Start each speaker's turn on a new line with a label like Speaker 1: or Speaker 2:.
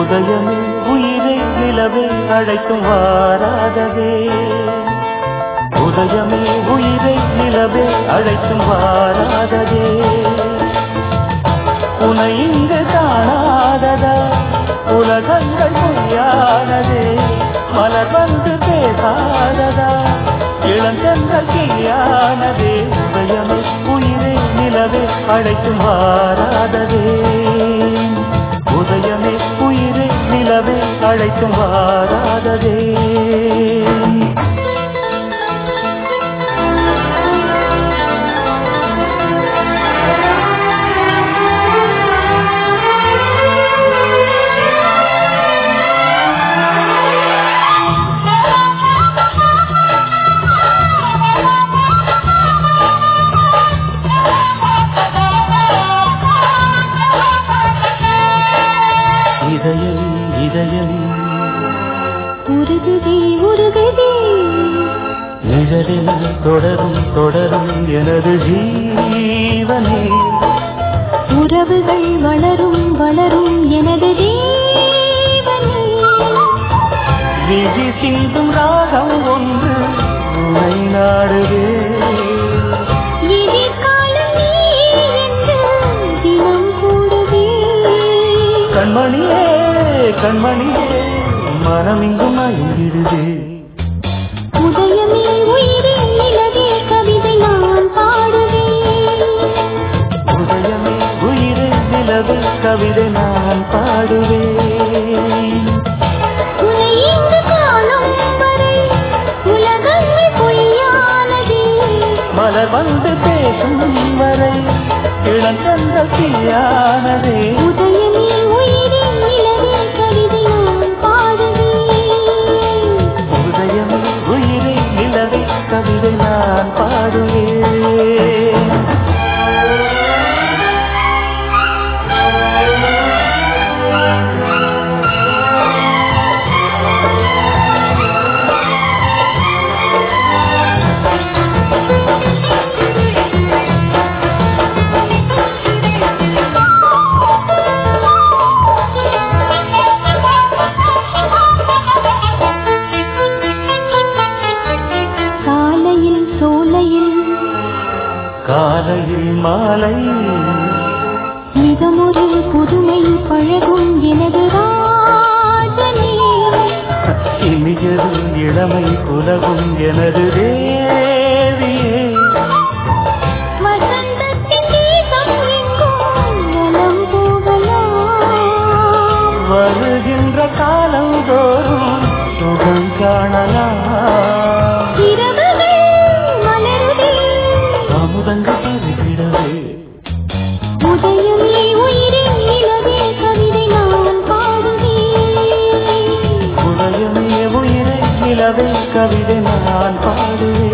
Speaker 1: உதயமே உயிரை நிலவே அழைக்கும் வாராததே உதயமே உயிரை நிலவே அழைக்கும் வாராததே உனை இங்கு காணாததா உலகங்கள் பொய்யானதே மலர் வந்து பேசாததா இளங்கங்கள் கீயானதே உதயமே உயிரை நிலவே அழைக்கும் வாராததே உதயமே உயிரை நிலவே அழைக்கும் வாராததே இதயம் இதயம்
Speaker 2: உருகுதே உருகுதே
Speaker 1: நிழலில் தொடரும் தொடரும் எனது ஜீவனே
Speaker 2: உறவுகள் வளரும் வளரும் எனது தேவனே
Speaker 1: விழி சிந்தும் ராகம் ஒன்று உனை நாடுவே
Speaker 2: எதிர்காலம் நீ என்று தினம் கூடுவே
Speaker 1: கண்மணியே கண்மணியே மனம் இங்கு மயங்கிடுதே
Speaker 2: உதயமே உயிரே நிலவே கவிதை நான் பாடுவேன்
Speaker 1: உதயமே உயிரே நிலவு கவிதை நான் பாடுவேன்
Speaker 2: உன்னை இங்கு காணும் வரை உலகங்கள் பொய்யானதே
Speaker 1: மலர் வந்து பேசும் வரை இளங்கந்த தீயானதே
Speaker 2: உதயமே உயிரே நிலவே கவிதை நான் பாடுவேன்
Speaker 1: உதயமே உயிரே நிலவே கவிதை நான் பாடுவேன்
Speaker 2: காலையில் சோலையில்
Speaker 1: காலையில் மாலை
Speaker 2: மிகமொரு புதுமை பழகும் எனது ராஜனே
Speaker 1: இனியது இளமை குலகும் எனது தேவியே
Speaker 2: வசந்தத்தின் தேசம் எங்கும் நலம் போகலாம்
Speaker 1: வருகின்ற காலம் தோறும் சுகம் காணலாம்
Speaker 2: இரவுகள் மலருதே
Speaker 1: அமுதங்கள் பருகிடவே
Speaker 2: உதயமே உயிரே நிலவே கவிதை நான் பாடுவேன்
Speaker 1: உதயமே உயிரை நிலவே கவிதை நான் பாடுவேன்